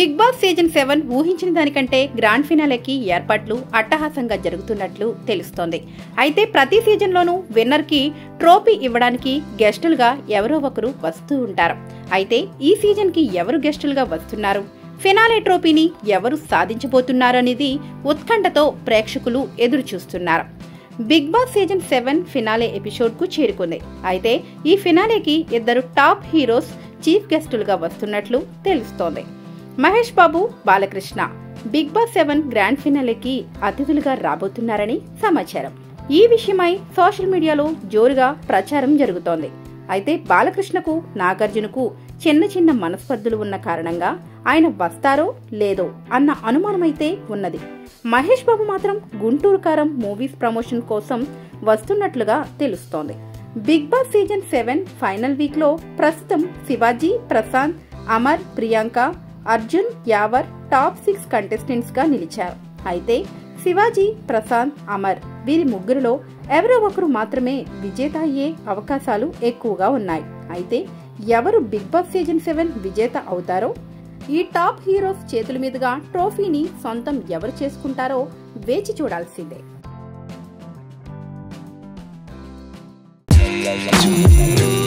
Big Boss season seven ఊహించిన దానికంటే grand ఫినాలేకి ఏర్పాట్లు అట్టహాసంగా జరుగుతున్నట్లు తెలుస్తోంది అయితే ప్రతి సీజన్లోనూ విన్నర్కి ట్రోఫీ ఇవ్వడానికి గెస్టులుగా ఎవరో ఒకరు వస్తూ ఉంటారు అయితే ఈ సీజన్కి ఎవరు గెస్టులుగా వస్తున్నారు ఫినాలే ట్రోఫీని ఎవరు సాధించబోతున్నారనేది ఉత్కంఠతో ప్రేక్షకులు ఎదురు చూస్తున్నారు Bigg Boss season seven finale episode కు చేరుకుంది అయితే ఈ ఫినాలేకి ఇద్దరు టాప్ హీరోస్ చీఫ్ గెస్టులుగా వస్తున్నట్లు తెలుస్తోంది Mahesh Babu Balakrishna Bigg Boss seven grand ఫినాలేకి అతిథులుగా రాబోతున్నారని సమాచారం ఈ విషయమై సోషల్ మీడియాలో జోరుగా ప్రచారం జరుగుతోంది అయితే బాలకృష్ణకు నాగార్జునకు చిన్న చిన్న మనస్పర్ధులు ఉన్న కారణంగా ఆయన వస్తారో లేదో అన్న అనుమానమైతే ఉన్నది మహేష్ బాబు మాత్రం గుంటూరు కారం మూవీస్ ప్రమోషన్ కోసం వస్తున్నట్లుగా తెలుస్తోంది Bigg Boss season seven final week లో ప్రస్తుతం Shivaji Prashanth Amar Priyanka Arjun Yawar top six contestants గా నిలిచారు అయితే శివాజీ ప్రశాంత్ అమర్ వీరి ముగ్గురులో ఎవరో ఒకరు మాత్రమే విజేత అయ్యే అవకాశాలు ఎక్కువగా ఉన్నాయి అయితే ఎవరు బిగ్ బాస్ సీజన్ సెవెన్ విజేత అవుతారో ఈ టాప్ హీరోస్ చేతుల మీదుగా ట్రోఫీని సొంతం ఎవరు చేసుకుంటారో వేచి చూడాల్సిందే Thank you.